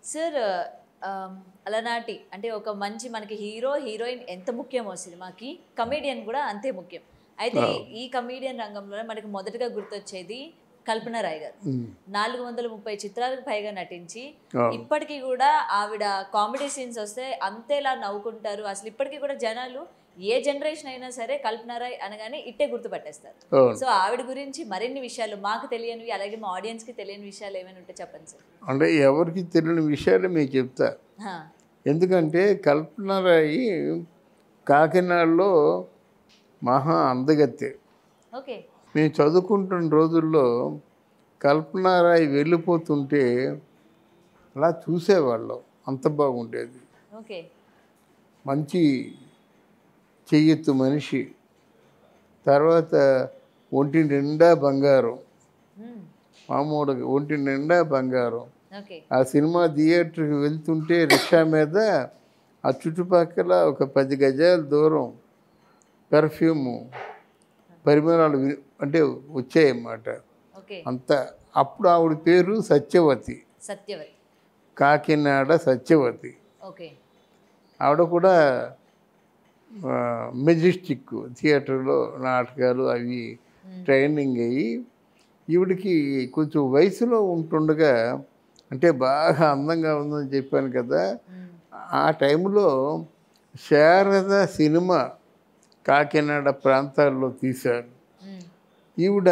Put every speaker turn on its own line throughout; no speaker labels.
Sir ఆమ్, అలనాటి అంటే ఒక మంచి మనకి హీరో హీరోయిన్ ఎంత ముఖ్యమో సినిమాకి కమేడియన్ కూడా అంతే ముఖ్యం అయితే ఈ కమేడియన్ రంగంలో మనకి మొదటగా గుర్తొచ్చేది కల్పన రాయ్ గారు
ఉమ్.
నాలుగు వందల ముప్పై చిత్రాలకు పైగా నటించి
అవును.
ఇప్పటికీ కూడా ఆవిడ కామెడీ సీన్స్ వస్తే అంతేలా నవ్వుకుంటారు అసలు ఇప్పటికీ కూడా జనాలు ఏ జనరేషన్ అయినా సరే కల్పన రాయ్ అనగానే ఇట్టే గుర్తుపట్టేస్తారు
అవును
సో ఆవిడ గురించి మరిన్ని విషయాలు మాకు తెలియనివి అలాగే మా ఆడియన్స్ కి తెలియని విషయాలు ఏమైనా ఉంటే చెప్పండి సార్
అంటే ఎవరికి తెలియని విషయాలు మీకు చెప్తా
హా,
ఎందుకంటే కల్పనరాయి కాకినాడలో మహా అందగత్తె
ఓకే
మేము చదువుకుంటున్న రోజుల్లో కల్పనారాయి వెళ్ళిపోతుంటే అలా చూసేవాళ్ళం అంత బాగుండేది
ఓకే
మంచి చెయ్యెత్తు మనిషి తర్వాత ఒంటి నిండా బంగారం
మ్మ్.
మామూలుగా ఒంటి నిండా బంగారం
ఓకే
ఆ సినిమా థియేటర్కి వెళ్తుంటే రిక్షా మీద ఆ చుట్టుపక్కల ఒక పది గజాల దూరం పెర్ఫ్యూము పరిమళాలు వి- అంటే వచ్చాయన్నమాట
ఓకే
అంత అప్పుడు ఆవిడ పేరు సత్యవతి
సత్యవతి
కాకినాడ సత్యవతి
ఓకే
ఆవిడ కూడా ఆ, మెజెస్టిక్ థియేటర్లో నాటకాలు అవి ట్రైనింగ్ అయ్యి ఈవిడికి కొంచెం వయసులో ఉంటుండగా అంటే బాగా అందంగా ఉందని చెప్పాను కదా
మ్మ్.
ఆ టైంలో శారద సినిమా కాకినాడ ప్రాంతాల్లో తీశారు
మ్మ్.
ఈవిడ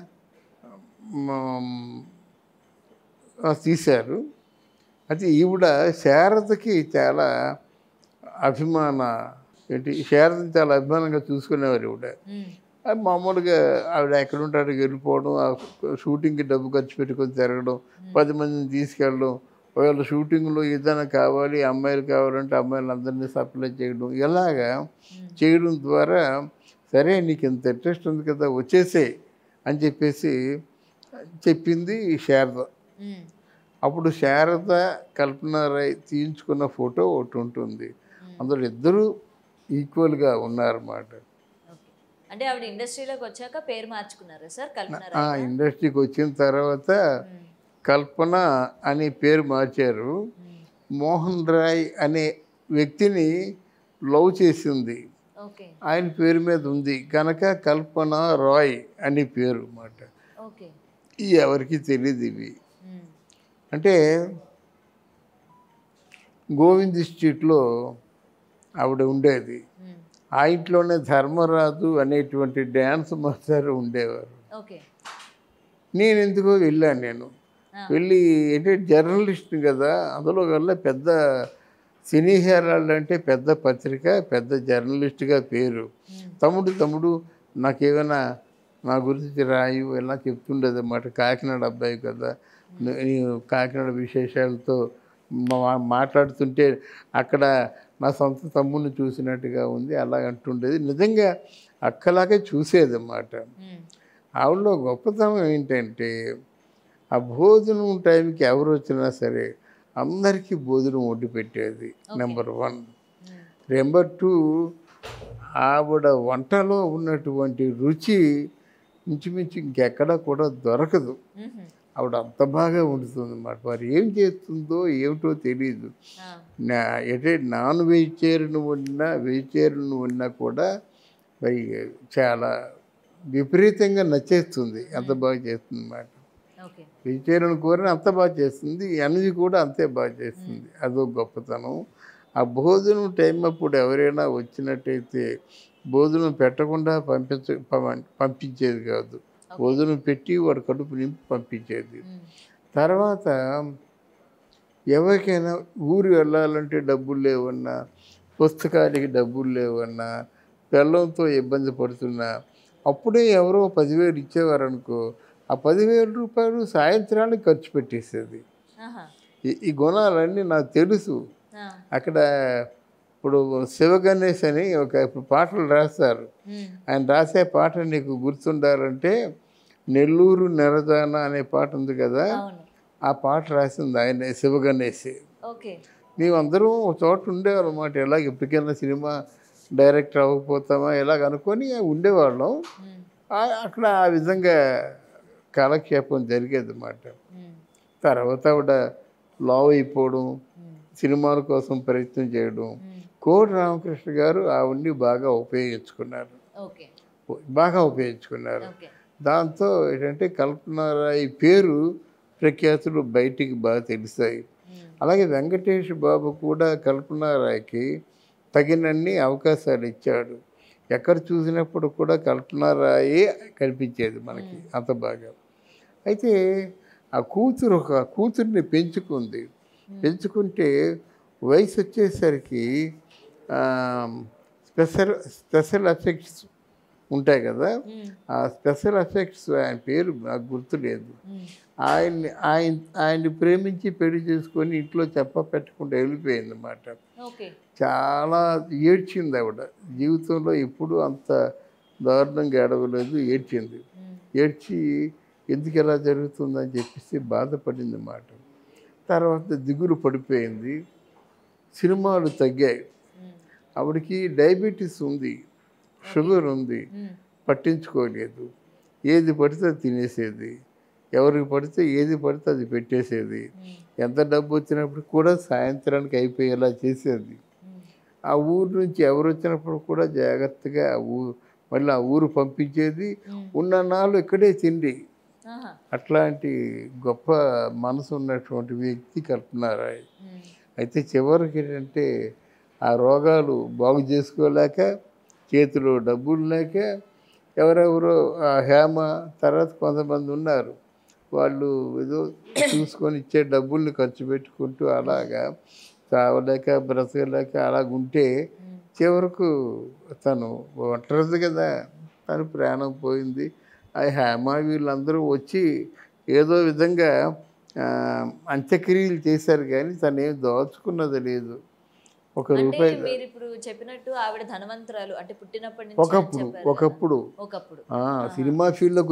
మ్, ఆ, తీశారు అయితే ఈవిడ శారదకి చాలా అభిమాన ఏంటి శారదని చాలా అభిమానంగా చూసుకునేవారు ఈవిడ
మ్మ్.
అది మామూలుగా ఆవిడ ఎక్కడ ఉంటే అక్కడికి వెళ్ళిపోవడం ఆ షూటింగ్కి డబ్బు ఖర్చు పెట్టుకొని తిరగడం పది మందిని తీసుకెళ్ళడం ఒకవేళ షూటింగ్లో ఏదైనా కావాలి అమ్మాయిలు కావాలంటే అమ్మాయిలు అందరినీ సప్లై చేయడం ఇలాగా చేయడం ద్వారా సరే నీకు ఇంత ఇంట్రెస్ట్ ఉంది కదా వచ్చేసే అని చెప్పేసి చెప్పింది శారద
మ్మ్.
అప్పుడు శారద కల్పనారాయ్ తీయించుకున్న ఫోటో ఒకటి ఉంటుంది అందులో ఇద్దరు ఈక్వల్గా ఉన్నారన్నమాట
ఓకే అంటే ఆవిడ ఇండస్ట్రీలోకి వచ్చాక పేరు మార్చుకున్నారా సార్ కల్పన
ఆ
రాయ్
ఇండస్ట్రీకి వచ్చిన తర్వాత
మ్మ్.
కల్పన అనే పేరు మార్చారు
మ్మ్.
మోహన్ రాయ్ అనే వ్యక్తిని లవ్ చేసింది
ఓకే
ఆయన పేరు మీద ఉంది కనుక కల్పన రాయ్ అని పేరు అన్నమాట
ఓకే
ఈ ఎవరికి తెలియదు ఇవి
మ్మ్.
అంటే గోవింద్ స్ట్రీట్లో ఆవిడ ఉండేది
మ్మ్.
ఆ ఇంట్లోనే ధర్మరాజు అనేటువంటి డ్యాన్స్ మాస్టర్ ఉండేవారు
ఓకే
నేను ఎందుకో వెళ్ళాను నేను
ఆ.
వెళ్ళి అంటే జర్నలిస్ట్ కదా అందులో వల్ల పెద్ద సినీ హెరాల్డ్ అంటే పెద్ద పత్రిక పెద్ద జర్నలిస్ట్గా పేరు
మ్మ్.
తమ్ముడు తమ్ముడు నాకేమైనా నా గురించి రాయు ఇలా చెప్తుండేది అన్నమాట కాకినాడ అబ్బాయి కదా నేను కాకినాడ విశేషాలతో మా- మాట్లాడుతుంటే అక్కడ నా సొంత తమ్ముడిని చూసినట్టుగా ఉంది అలా అంటుండేది నిజంగా అక్కలాగే చూసేది అన్నమాట
మ్మ్.
ఆవిడలో గొప్పతనం ఏంటంటే ఆ భోజనం టైంకి ఎవరు వచ్చినా సరే అందరికీ భోజనం వండి పెట్టేది number one
hmm.
Number two ఆవిడ వంటలో ఉన్నటువంటి రుచి ఇంచుమించు ఇంకెక్కడా కూడా దొరకదు
మ్మ్.
ఆవిడ అంత బాగా వండుతుంది అన్నమాట మరి ఏం చేస్తుందో ఏమిటో తెలియదు
ఆ.
నా అంటే నాన్ వెజిటేరియన్ వండినా వెజిటేరియన్ వండినా కూడా మరి చాలా విపరీతంగా నచ్చేస్తుంది అంత బాగా చేస్తుంది అన్నమాట
ఓకే
వెజిటేరియన్ కూరని అంత బాగా చేస్తుంది ఎనర్జీ కూడా అంతే బాగా చేస్తుంది అదో గొప్పతనం ఆ భోజనం టైం అప్పుడు ఎవరైనా వచ్చినట్టయితే భోజనం పెట్టకుండా పంపించ పం- పంపించేది కాదు భోజనం పెట్టి వాడు కడుపు నింపి పంపించేది
మ్మ్.
తర్వాత ఎవరికైనా ఊరు వెళ్ళాలంటే డబ్బులు లేవన్నా పుస్తకాలకి డబ్బులు లేవన్నా పిల్లలతో ఇబ్బంది పడుతున్నా అప్పుడే ఎవరో పదివేలు ఇచ్చేవారు అనుకో ఆ పదివేల రూపాయలు సాయంత్రానికి ఖర్చు పెట్టేసేది
ఆహా.
ఈ- ఈ గుణాలన్నీ నాకు తెలుసు
ఆ.
అక్కడ ఇప్పుడు శివగణేష్ అని ఒక ఇప్పుడు పాటలు రాస్తారు
మ్మ్.
ఆయన రాసే పాట నీకు గుర్తుండాలంటే నెల్లూరు నెరజాన అనే పాట ఉంది కదా
అవును
ఆ పాట రాసింది ఆయన శివగణేష్
ఓకే
మేమందరం ఒక చోట ఉండేవాళ్ళం అన్నమాట ఎలాగ ఎప్పటికైనా సినిమా డైరెక్టర్ అవ్వకపోతామా ఇలాగ అనుకొని ఉండేవాళ్ళం
మ్మ్.
ఆ- అక్కడ ఆ విధంగా కాలక్షేపం జరిగేది అన్నమాట
మ్మ్.
తర్వాత ఆవిడ లావ్ అయిపోవడం
ఉమ్,
సినిమాల కోసం ప్రయత్నం చేయడం
ఉమ్,
కోటి రామకృష్ణ గారు ఆవిడ్ని బాగా ఉపయోగించుకున్నారు
ఓకే
బాగా ఉపయోగించుకున్నారు
ఓకే
దాంతో ఏంటంటే కల్పనారాయి పేరు ప్రఖ్యాతులు బయటికి బాగా తెలిసాయి
ఉమ్,
అలాగే వెంకటేష్ బాబు కూడా కల్పనారాయికి తగినన్ని అవకాశాలు ఇచ్చాడు ఎక్కడ చూసినప్పుడు కూడా కల్పనారాయే కనిపించేది మనకి అంత బాగా అయితే ఆ కూతురు ఒక కూతుర్ని పెంచుకుంది పెంచుకుంటే వయసు వచ్చేసరికి ఆ, స్పెషల్ స్పెషల్ ఎఫెక్ట్స్ ఉంటాయి కదా
ఉమ్,
ఆ స్పెషల్ ఎఫెక్ట్స్ ఆయన పేరు నాకు గుర్తులేదు
ఉమ్,
ఆయన్ని ఆయన ఆయన్ని ప్రేమించి పెళ్లి చేసుకొని ఇంట్లో చెప్ప పెట్టకుండా వెళ్ళిపోయింది అన్నమాట
ఓకే
చాలా ఏడ్చింది ఆవిడ జీవితంలో ఎప్పుడూ అంత దారుణంగా ఏడవలేదు ఏడ్చింది
ఉమ్,
ఏడ్చి ఎందుకు ఎలా జరుగుతుందని చెప్పేసి బాధపడింది అన్నమాట తర్వాత దిగులు పడిపోయింది సినిమాలు తగ్గాయి
ఉమ్,
ఆవిడకి డయాబెటీస్ ఉంది షుగర్ ఉంది
ఉమ్,
పట్టించుకోలేదు ఏది పడితే అది తినేసేది ఎవరికి పడితే ఏది పడితే అది పెట్టేసేది
ఉమ్,
ఎంత డబ్బు వచ్చినప్పుడు కూడా సాయంత్రానికి అయిపోయేలా చేసేది
ఉమ్,
ఆ ఊరు నుంచి ఎవరు వచ్చినప్పుడు కూడా జాగ్రత్తగా ఆ ఊ మళ్ళీ ఆ ఊరు పంపించేది
ఉమ్,
ఉన్న నాళ్ళు ఇక్కడే తిండి
ఆహా,
అట్లాంటి గొప్ప మనసు ఉన్నటువంటి వ్యక్తి కల్పనారాయ్
ఉమ్,
అయితే చివరికి ఏంటంటే ఆ రోగాలు బాగు చేసుకోలేక చేతిలో డబ్బులు లేక ఎవరెవరో ఆ హేమ తర్వాత కొంతమంది ఉన్నారు వాళ్ళు ఏదో చూసుకొని ఇచ్చే డబ్బుల్ని ఖర్చు పెట్టుకుంటూ అలాగా చావలేక బ్రతకలేక అలాగుంటే
ఉమ్,
చివరకు తను ఒంటరిది కదా తను ప్రాణం పోయింది ఆ హేమ వీళ్ళందరూ వచ్చి ఏదో విధంగా ఆ, అంత్యక్రియలు చేశారు కానీ తను ఏం దోచుకున్నది లేదు ఒక
అంటే
రూపాయి
మీరు ఇప్పుడు చెప్పినట్టు ఆవిడ ధనవంతురాలు అంటే పుట్టినప్పటి నుంచి అని
ఒకప్పుడు
చెప్పారు కదా.
ఒకప్పుడు
ఒకప్పుడు
ఆ, సినిమా ఫీల్డ్లో